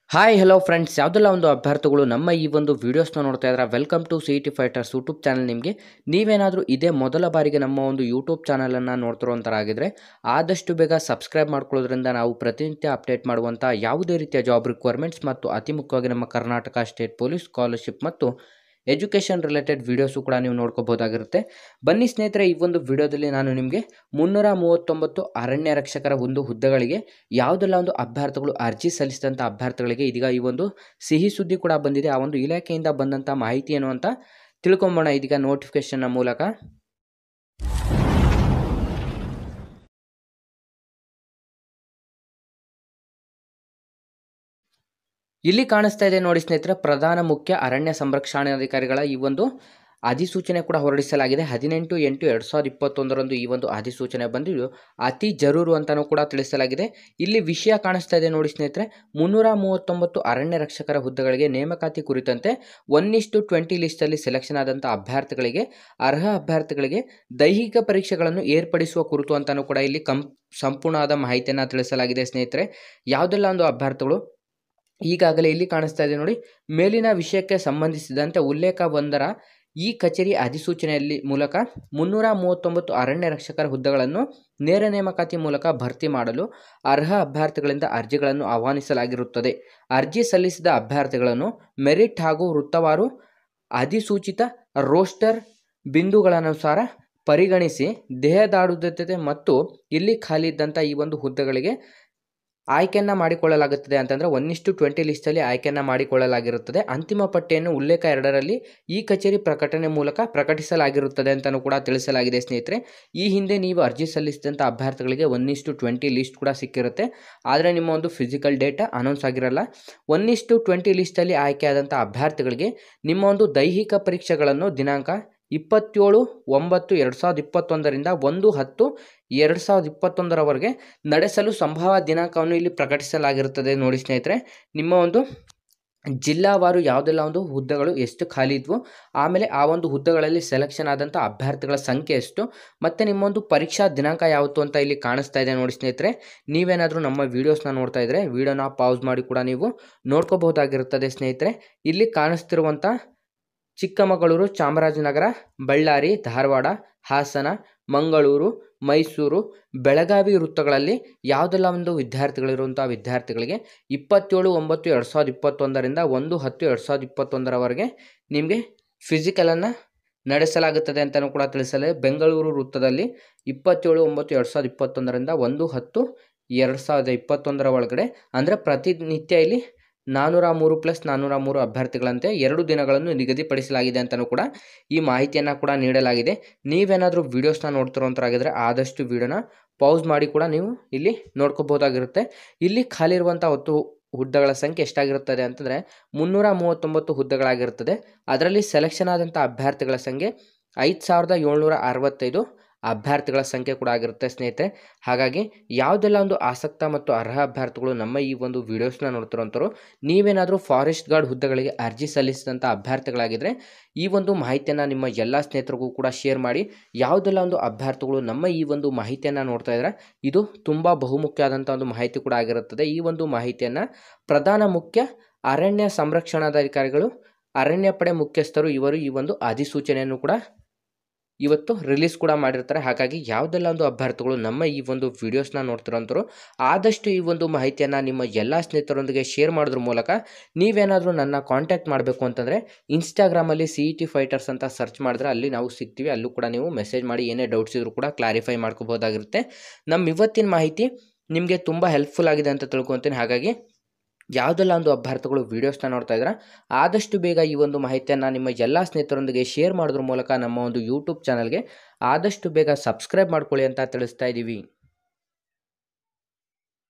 hi hello friends ಯಾವುದೆಲ್ಲ ಒಂದು ಅಭ್ಯರ್ಥಿಗಳು ನಮ್ಮ ಈ ಒಂದು ವೀಡಿಯೋಸ್ನ ನೋಡ್ತಾ ಇದ್ದಾರೆ welcome to C T Fighters YouTube channel ನಿಮಗೆ ನೀವೇನಾದರೂ ಇದೇ ಮೊದಲ ಬಾರಿಗೆ ನಮ್ಮ ಒಂದು ಯೂಟ್ಯೂಬ್ ಚಾನಲನ್ನು ನೋಡ್ತಿರೋಂಥರಾಗಿದ್ದರೆ ಆದಷ್ಟು ಬೇಗ ಸಬ್ಸ್ಕ್ರೈಬ್ ಮಾಡ್ಕೊಳ್ಳೋದ್ರಿಂದ ನಾವು ಪ್ರತಿನಿತ್ಯ ಅಪ್ಡೇಟ್ ಮಾಡುವಂಥ ಯಾವುದೇ ರೀತಿಯ ಜಾಬ್ ರಿಕ್ವೈರ್ಮೆಂಟ್ಸ್ ಮತ್ತು ಅತಿ ಮುಖ್ಯವಾಗಿ ನಮ್ಮ ಕರ್ನಾಟಕ ಸ್ಟೇಟ್ ಪೊಲೀಸ್ ಸ್ಕಾಲರ್ಶಿಪ್ ಮತ್ತು ಎಜುಕೇಷನ್ ರಿಲೇಟೆಡ್ ವೀಡಿಯೋಸು ಕೂಡ ನೀವು ನೋಡ್ಕೋಬೋದಾಗಿರುತ್ತೆ ಬನ್ನಿ ಸ್ನೇಹಿತರೆ ಈ ಒಂದು ವಿಡಿಯೋದಲ್ಲಿ ನಾನು ನಿಮಗೆ ಮುನ್ನೂರ ಮೂವತ್ತೊಂಬತ್ತು ಅರಣ್ಯ ರಕ್ಷಕರ ಒಂದು ಹುದ್ದೆಗಳಿಗೆ ಯಾವುದೆಲ್ಲ ಒಂದು ಅಭ್ಯರ್ಥಿಗಳು ಅರ್ಜಿ ಸಲ್ಲಿಸಿದಂಥ ಅಭ್ಯರ್ಥಿಗಳಿಗೆ ಇದೀಗ ಈ ಒಂದು ಸಿಹಿ ಸುದ್ದಿ ಕೂಡ ಬಂದಿದೆ ಆ ಒಂದು ಇಲಾಖೆಯಿಂದ ಬಂದಂಥ ಮಾಹಿತಿ ಏನು ಅಂತ ತಿಳ್ಕೊಂಬೋಣ ಇದೀಗ ನೋಟಿಫಿಕೇಶನ್ನ ಮೂಲಕ ಇಲ್ಲಿ ಕಾಣಿಸ್ತಾ ಇದೆ ನೋಡಿ ಸ್ನೇಹಿತರೆ ಪ್ರಧಾನ ಮುಖ್ಯ ಅರಣ್ಯ ಸಂರಕ್ಷಣಾಧಿಕಾರಿಗಳ ಈ ಒಂದು ಅಧಿಸೂಚನೆ ಕೂಡ ಹೊರಡಿಸಲಾಗಿದೆ ಹದಿನೆಂಟು ಎಂಟು ಎರಡು ಸಾವಿರದ ಇಪ್ಪತ್ತೊಂದರಂದು ಈ ಒಂದು ಅಧಿಸೂಚನೆ ಬಂದಿದ್ದು ಅತಿ ಜರೂರು ಅಂತಲೂ ಕೂಡ ತಿಳಿಸಲಾಗಿದೆ ಇಲ್ಲಿ ವಿಷಯ ಕಾಣಿಸ್ತಾ ಇದೆ ನೋಡಿ ಸ್ನೇಹಿತರೆ ಮುನ್ನೂರ ಮೂವತ್ತೊಂಬತ್ತು ಅರಣ್ಯ ರಕ್ಷಕರ ಹುದ್ದೆಗಳಿಗೆ ನೇಮಕಾತಿ ಕುರಿತಂತೆ ಒನ್ ಇಷ್ಟು ಟ್ವೆಂಟಿ ಲಿಸ್ಟಲ್ಲಿ ಸೆಲೆಕ್ಷನ್ ಆದಂಥ ಅಭ್ಯರ್ಥಿಗಳಿಗೆ ಅರ್ಹ ಅಭ್ಯರ್ಥಿಗಳಿಗೆ ದೈಹಿಕ ಪರೀಕ್ಷೆಗಳನ್ನು ಏರ್ಪಡಿಸುವ ಕುರಿತು ಅಂತಲೂ ಕೂಡ ಇಲ್ಲಿ ಕಂ ಸಂಪೂರ್ಣವಾದ ಮಾಹಿತಿಯನ್ನು ತಿಳಿಸಲಾಗಿದೆ ಸ್ನೇಹಿತರೆ ಯಾವುದೆಲ್ಲ ಒಂದು ಅಭ್ಯರ್ಥಿಗಳು ಈಗಾಗಲೇ ಇಲ್ಲಿ ಕಾಣಿಸ್ತಾ ಇದೆ ನೋಡಿ ಮೇಲಿನ ವಿಷಯಕ್ಕೆ ಸಂಬಂಧಿಸಿದಂತೆ ಉಲ್ಲೇಖ ಒಂದರ ಈ ಕಚೇರಿ ಅಧಿಸೂಚನೆಯಲ್ಲಿ ಮೂಲಕ ಮುನ್ನೂರ ಮೂವತ್ತೊಂಬತ್ತು ಅರಣ್ಯ ರಕ್ಷಕರ ಹುದ್ದೆಗಳನ್ನು ನೇರ ನೇಮಕಾತಿ ಮೂಲಕ ಭರ್ತಿ ಮಾಡಲು ಅರ್ಹ ಅಭ್ಯರ್ಥಿಗಳಿಂದ ಅರ್ಜಿಗಳನ್ನು ಆಹ್ವಾನಿಸಲಾಗಿರುತ್ತದೆ ಅರ್ಜಿ ಸಲ್ಲಿಸಿದ ಅಭ್ಯರ್ಥಿಗಳನ್ನು ಮೆರಿಟ್ ಹಾಗೂ ವೃತ್ತವಾರು ಅಧಿಸೂಚಿತ ರೋಸ್ಟರ್ ಬಿಂದುಗಳನುಸಾರ ಪರಿಗಣಿಸಿ ದೇಹದಾಡುದ್ಯತೆ ಮತ್ತು ಇಲ್ಲಿ ಖಾಲಿ ಇದ್ದಂಥ ಈ ಒಂದು ಹುದ್ದೆಗಳಿಗೆ ಆಯ್ಕೆಯನ್ನು ಮಾಡಿಕೊಳ್ಳಲಾಗುತ್ತದೆ ಅಂತಂದರೆ ಒನ್ ಇಷ್ಟು ಟ್ವೆಂಟಿ ಲಿಸ್ಟಲ್ಲಿ ಆಯ್ಕೆಯನ್ನು ಮಾಡಿಕೊಳ್ಳಲಾಗಿರುತ್ತದೆ ಅಂತಿಮ ಪಟ್ಟಿಯನ್ನು ಉಲ್ಲೇಖ ಎರಡರಲ್ಲಿ ಈ ಕಚೇರಿ ಪ್ರಕಟಣೆ ಮೂಲಕ ಪ್ರಕಟಿಸಲಾಗಿರುತ್ತದೆ ಅಂತಲೂ ಕೂಡ ತಿಳಿಸಲಾಗಿದೆ ಸ್ನೇಹಿತರೆ ಈ ಹಿಂದೆ ನೀವು ಅರ್ಜಿ ಸಲ್ಲಿಸಿದಂಥ ಅಭ್ಯರ್ಥಿಗಳಿಗೆ ಒನ್ ಇಷ್ಟು ಟ್ವೆಂಟಿ ಲಿಸ್ಟ್ ಕೂಡ ಸಿಕ್ಕಿರುತ್ತೆ ಆದರೆ ನಿಮ್ಮ ಒಂದು ಫಿಸಿಕಲ್ ಡೇಟಾ ಅನೌನ್ಸ್ ಆಗಿರಲ್ಲ ಒನ್ ಇಷ್ಟು ಟ್ವೆಂಟಿ ಲಿಸ್ಟಲ್ಲಿ ಆಯ್ಕೆಯಾದಂಥ ಅಭ್ಯರ್ಥಿಗಳಿಗೆ ನಿಮ್ಮ ಒಂದು ದೈಹಿಕ ಪರೀಕ್ಷೆಗಳನ್ನು ದಿನಾಂಕ ಇಪ್ಪತ್ತೇಳು ಒಂಬತ್ತು ಎರಡು ಸಾವಿರದ ಇಪ್ಪತ್ತೊಂದರಿಂದ ಒಂದು ಹತ್ತು ಎರಡು ಸಾವಿರದ ಇಪ್ಪತ್ತೊಂದರವರೆಗೆ ನಡೆಸಲು ಸಂಭವ ದಿನಾಂಕವನ್ನು ಇಲ್ಲಿ ಪ್ರಕಟಿಸಲಾಗಿರುತ್ತದೆ ನೋಡಿ ಸ್ನೇಹಿತರೆ ನಿಮ್ಮ ಒಂದು ಜಿಲ್ಲಾವಾರು ಯಾವುದೆಲ್ಲ ಒಂದು ಹುದ್ದೆಗಳು ಎಷ್ಟು ಖಾಲಿ ಇದ್ವು ಆಮೇಲೆ ಆ ಒಂದು ಹುದ್ದೆಗಳಲ್ಲಿ ಸೆಲೆಕ್ಷನ್ ಆದಂಥ ಅಭ್ಯರ್ಥಿಗಳ ಸಂಖ್ಯೆ ಎಷ್ಟು ಮತ್ತು ನಿಮ್ಮೊಂದು ಪರೀಕ್ಷಾ ದಿನಾಂಕ ಯಾವತ್ತು ಅಂತ ಇಲ್ಲಿ ಕಾಣಿಸ್ತಾ ಇದೆ ನೋಡಿ ಸ್ನೇಹಿತರೆ ನೀವೇನಾದರೂ ನಮ್ಮ ವೀಡಿಯೋಸ್ನ ನೋಡ್ತಾ ಇದ್ದರೆ ವೀಡಿಯೋನ ಪಾಸ್ ಮಾಡಿ ಕೂಡ ನೀವು ನೋಡ್ಕೋಬಹುದಾಗಿರುತ್ತದೆ ಸ್ನೇಹಿತರೆ ಇಲ್ಲಿ ಕಾಣಿಸ್ತಿರುವಂಥ ಚಿಕ್ಕಮಗಳೂರು ಚಾಮರಾಜನಗರ ಬಳ್ಳಾರಿ ಧಾರವಾಡ ಹಾಸನ ಮಂಗಳೂರು ಮೈಸೂರು ಬೆಳಗಾವಿ ವೃತ್ತಗಳಲ್ಲಿ ಯಾವುದೆಲ್ಲ ಒಂದು ವಿದ್ಯಾರ್ಥಿಗಳಿರುವಂಥ ವಿದ್ಯಾರ್ಥಿಗಳಿಗೆ ಇಪ್ಪತ್ತೇಳು ಒಂಬತ್ತು ಎರಡು ಸಾವಿರದ ಇಪ್ಪತ್ತೊಂದರಿಂದ ಒಂದು ಹತ್ತು ಎರಡು ಸಾವಿರದ ಇಪ್ಪತ್ತೊಂದರವರೆಗೆ ನಿಮಗೆ ಫಿಸಿಕಲನ್ನು ನಡೆಸಲಾಗುತ್ತದೆ ಅಂತಲೂ ಕೂಡ ತಿಳಿಸಲೇ ಬೆಂಗಳೂರು ವೃತ್ತದಲ್ಲಿ ಇಪ್ಪತ್ತೇಳು ಒಂಬತ್ತು ಎರಡು ಸಾವಿರದ ಇಪ್ಪತ್ತೊಂದರಿಂದ ಒಂದು ಹತ್ತು ಎರಡು ಸಾವಿರದ ಇಪ್ಪತ್ತೊಂದರ ಒಳಗಡೆ ಅಂದರೆ ಪ್ರತಿನಿತ್ಯ ಇಲ್ಲಿ ನಾನ್ನೂರ ಮೂರು ಪ್ಲಸ್ ನಾನ್ನೂರ ಮೂರು ಅಭ್ಯರ್ಥಿಗಳಂತೆ ಎರಡು ದಿನಗಳನ್ನು ನಿಗದಿಪಡಿಸಲಾಗಿದೆ ಅಂತಲೂ ಕೂಡ ಈ ಮಾಹಿತಿಯನ್ನು ಕೂಡ ನೀಡಲಾಗಿದೆ ನೀವೇನಾದರೂ ವೀಡಿಯೋಸ್ನ ನೋಡ್ತಿರೋಂಥರಾಗಿದ್ದರೆ ಆದಷ್ಟು ವೀಡಿಯೋನ ಪೌಸ್ ಮಾಡಿ ಕೂಡ ನೀವು ಇಲ್ಲಿ ನೋಡ್ಕೋಬೋದಾಗಿರುತ್ತೆ ಇಲ್ಲಿ ಖಾಲಿ ಇರುವಂಥ ಹೊತ್ತು ಹುದ್ದೆಗಳ ಸಂಖ್ಯೆ ಎಷ್ಟಾಗಿರುತ್ತದೆ ಅಂತಂದರೆ ಮುನ್ನೂರ ಮೂವತ್ತೊಂಬತ್ತು ಹುದ್ದೆಗಳಾಗಿರುತ್ತದೆ ಅದರಲ್ಲಿ ಸೆಲೆಕ್ಷನ್ ಆದಂಥ ಅಭ್ಯರ್ಥಿಗಳ ಸಂಖ್ಯೆ ಐದು ಸಾವಿರದ ಏಳ್ನೂರ ಅರವತ್ತೈದು ಅಭ್ಯರ್ಥಿಗಳ ಸಂಖ್ಯೆ ಕೂಡ ಆಗಿರುತ್ತೆ ಸ್ನೇಹಿತರೆ ಹಾಗಾಗಿ ಯಾವುದೆಲ್ಲ ಒಂದು ಆಸಕ್ತ ಮತ್ತು ಅರ್ಹ ಅಭ್ಯರ್ಥಿಗಳು ನಮ್ಮ ಈ ಒಂದು ವೀಡಿಯೋಸ್ನ ನೋಡ್ತಿರೋಂಥವ್ರು ನೀವೇನಾದರೂ ಫಾರೆಸ್ಟ್ ಗಾರ್ಡ್ ಹುದ್ದೆಗಳಿಗೆ ಅರ್ಜಿ ಸಲ್ಲಿಸಿದಂಥ ಅಭ್ಯರ್ಥಿಗಳಾಗಿದ್ದರೆ ಈ ಒಂದು ಮಾಹಿತಿಯನ್ನು ನಿಮ್ಮ ಎಲ್ಲ ಸ್ನೇಹಿತರಿಗೂ ಕೂಡ ಶೇರ್ ಮಾಡಿ ಯಾವುದೆಲ್ಲ ಒಂದು ಅಭ್ಯರ್ಥಿಗಳು ನಮ್ಮ ಈ ಒಂದು ಮಾಹಿತಿಯನ್ನು ನೋಡ್ತಾ ಇದ್ದಾರೆ ಇದು ತುಂಬ ಬಹುಮುಖ್ಯ ಆದಂಥ ಒಂದು ಮಾಹಿತಿ ಕೂಡ ಆಗಿರುತ್ತದೆ ಈ ಒಂದು ಮಾಹಿತಿಯನ್ನು ಪ್ರಧಾನ ಮುಖ್ಯ ಅರಣ್ಯ ಸಂರಕ್ಷಣಾಧಿಕಾರಿಗಳು ಅರಣ್ಯ ಪಡೆ ಮುಖ್ಯಸ್ಥರು ಇವರು ಈ ಒಂದು ಅಧಿಸೂಚನೆಯನ್ನು ಕೂಡ ಇವತ್ತು ರಿಲೀಸ್ ಕೂಡ ಮಾಡಿರ್ತಾರೆ ಹಾಗಾಗಿ ಯಾವುದೆಲ್ಲ ಒಂದು ಅಭ್ಯರ್ಥಿಗಳು ನಮ್ಮ ಈ ಒಂದು ವಿಡಿಯೋಸ್ನ ನೋಡ್ತಿರೋಂಥವ್ರು ಆದಷ್ಟು ಈ ಒಂದು ಮಾಹಿತಿಯನ್ನು ನಿಮ್ಮ ಎಲ್ಲ ಸ್ನೇಹಿತರೊಂದಿಗೆ ಶೇರ್ ಮಾಡೋದ್ರ ಮೂಲಕ ನೀವೇನಾದರೂ ನನ್ನ ಕಾಂಟ್ಯಾಕ್ಟ್ ಮಾಡಬೇಕು ಅಂತಂದರೆ ಇನ್ಸ್ಟಾಗ್ರಾಮಲ್ಲಿ ಸಿ ಇ ಟಿ ಫೈಟರ್ಸ್ ಅಂತ ಸರ್ಚ್ ಮಾಡಿದ್ರೆ ಅಲ್ಲಿ ನಾವು ಸಿಗ್ತೀವಿ ಅಲ್ಲೂ ಕೂಡ ನೀವು ಮೆಸೇಜ್ ಮಾಡಿ ಏನೇ ಡೌಟ್ಸ್ ಇದ್ರೂ ಕೂಡ ಕ್ಲಾರಿಫೈ ಮಾಡ್ಕೋಬೋದಾಗಿರುತ್ತೆ ನಮ್ಮ ಇವತ್ತಿನ ಮಾಹಿತಿ ನಿಮಗೆ ತುಂಬ ಹೆಲ್ಪ್ಫುಲ್ ಆಗಿದೆ ಅಂತ ತಿಳ್ಕೊತೀನಿ ಹಾಗಾಗಿ ಯಾವುದೆಲ್ಲ ಒಂದು ಅಭ್ಯರ್ಥಿಗಳು ವೀಡಿಯೋಸ್ನ ನೋಡ್ತಾ ಇದ್ದಾರೆ ಆದಷ್ಟು ಬೇಗ ಈ ಒಂದು ಮಾಹಿತಿಯನ್ನು ನಿಮ್ಮ ಎಲ್ಲ ಸ್ನೇಹಿತರೊಂದಿಗೆ ಶೇರ್ ಮಾಡೋದ್ರ ಮೂಲಕ ನಮ್ಮ ಒಂದು ಯೂಟ್ಯೂಬ್ ಚಾನಲ್ಗೆ ಆದಷ್ಟು ಬೇಗ ಸಬ್ಸ್ಕ್ರೈಬ್ ಮಾಡ್ಕೊಳ್ಳಿ ಅಂತ ತಿಳಿಸ್ತಾ ಇದ್ದೀವಿ